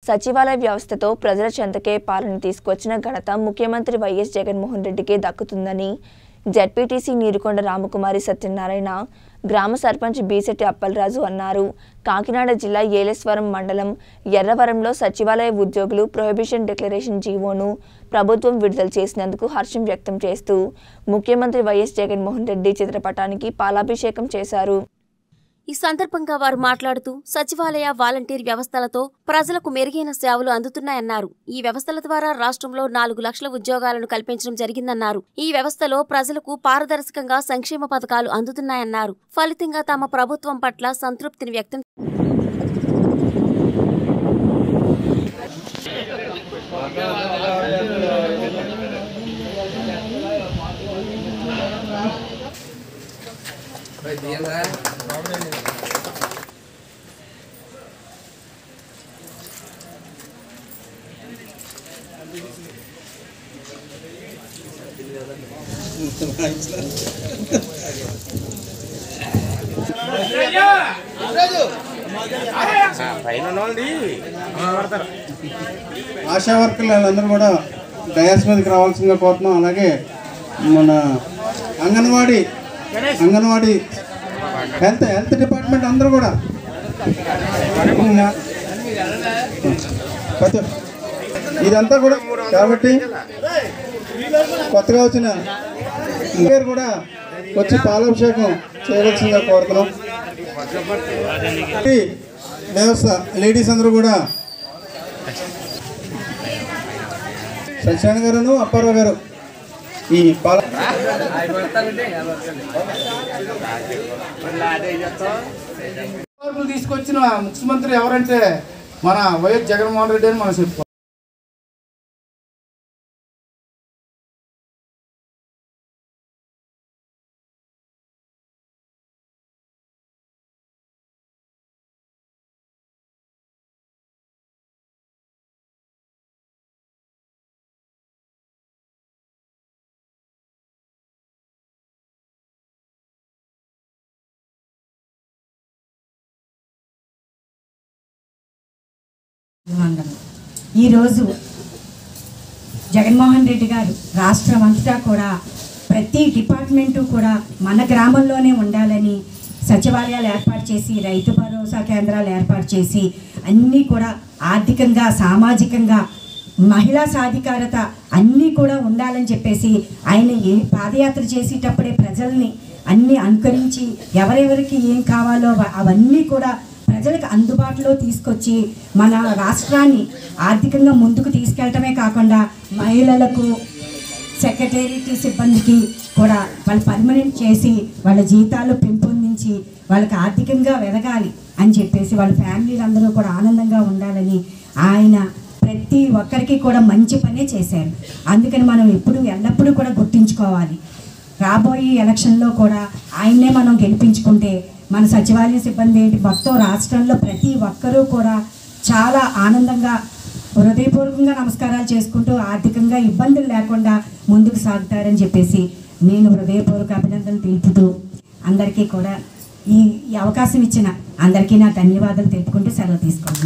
సచివాలయ వ్యవస్థతో ప్రజల చెంతకే పాలన తీసుకొచ్చిన ఘనత ముఖ్యమంత్రి వైఎస్ జగన్మోహన్ రెడ్డికే దక్కుతుందని జడ్పీటీసీ నీరుకొండ రామకుమారి సత్యనారాయణ గ్రామ సర్పంచ్ బీసెట్టి అప్పలరాజు అన్నారు కాకినాడ జిల్లా ఏలేశ్వరం మండలం ఎర్రవరంలో సచివాలయ ఉద్యోగులు ప్రొహిబిషన్ డిక్లరేషన్ జీవోను ప్రభుత్వం విడుదల చేసినందుకు హర్షం వ్యక్తం చేస్తూ ముఖ్యమంత్రి వైఎస్ జగన్మోహన్ రెడ్డి చిత్రపటానికి పాలాభిషేకం చేశారు ఈ సందర్భంగా వారు మాట్లాడుతూ సచివాలయ వాలంటీర్ వ్యవస్థలతో ప్రజలకు మెరుగైన సేవలు అందుతున్నాయన్నారు ఈ వ్యవస్థల ద్వారా రాష్ట్రంలో నాలుగు లక్షల ఉద్యోగాలను కల్పించడం జరిగిందన్నారు ఈ వ్యవస్థలో ప్రజలకు పారదర్శకంగా సంక్షేమ పథకాలు అందుతున్నాయన్నారు ఫలితంగా తమ ప్రభుత్వం పట్ల సంతృప్తిని వ్యక్తం పైన ఉన్నోళ్ళది ఆశా వర్కర్లు వాళ్ళందరూ కూడా డయాస్ మీదకి రావాల్సిందిగా కోరుతున్నాం అలాగే మన Anganwadi Anganwadi health health department అందరూ కూడా కొత్త- ఇదంతా కూడా కాబట్టి కొత్తగా వచ్చిన పేరు కూడా వచ్చి పాలాభిషేకం చేయవలసిందిగా కోరుతున్నాం ఈ వ్యవస్థ లేడీస్ అందరూ కూడా సత్యనారాయణ గారును అప్పారావు గారు ఈ పాల మార్పులు తీసుకొచ్చిన ముఖ్యమంత్రి ఎవరంటే మన వైఎస్ జగన్మోహన్ రెడ్డి అని మనం చెప్పుకోవాలి వందనం ఈరోజు జగన్మోహన్ రెడ్డి గారు రాష్ట్రం అంతటా కూడా ప్రతి డిపార్ట్మెంటు కూడా మన గ్రామంలోనే ఉండాలని సచివాలయాలు ఏర్పాటు చేసి రైతు భరోసా కేంద్రాలు ఏర్పాటు చేసి అన్నీ కూడా ఆర్థికంగా సామాజికంగా మహిళా సాధికారత అన్నీ కూడా ఉండాలని చెప్పేసి ఆయన ఏ పాదయాత్ర చేసేటప్పుడే ప్రజల్ని అన్నీ అనుకరించి ఎవరెవరికి ఏం కావాలో అవ- అవన్నీ కూడా ప్రజలకు అందుబాటులో తీసుకొచ్చి మన రాష్ట్రాన్ని ఆర్థికంగా ముందుకు తీసుకెళ్ళటమే కాకుండా మహిళలకు సెక్రటేరియట్ సిబ్బందికి కూడా వాళ్ళు పర్మనెంట్ చేసి వాళ్ళ జీతాలు పెంపొందించి వాళ్ళకి ఆర్థికంగా వెదగాలి అని చెప్పేసి వాళ్ళ ఫ్యామిలీలు అందరూ కూడా ఆనందంగా ఉండాలని ఆయన ప్రతి ఒక్కరికి కూడా మంచి పనే చేశారు అందుకని మనం ఎప్పుడు ఎల్లప్పుడూ కూడా గుర్తుంచుకోవాలి రాబోయే ఎలక్షన్లో కూడా ఆయన్నే మనం గెలిపించుకుంటే మన సచివాలయ సిబ్బంది ఏంటి మొత్తం రాష్ట్రంలో ప్రతి ఒక్కరూ కూడా చాలా ఆనందంగా హృదయపూర్వకంగా నమస్కారాలు చేసుకుంటూ ఆర్థికంగా ఇబ్బందులు లేకుండా ముందుకు సాగుతారని చెప్పేసి నేను హృదయపూర్వక అభినందనలు తెలుపుతూ అందరికీ కూడా ఈ ఈ అవకాశం ఇచ్చిన అందరికీ నా ధన్యవాదాలు తెలుపుకుంటూ సెలవు తీసుకుంటాను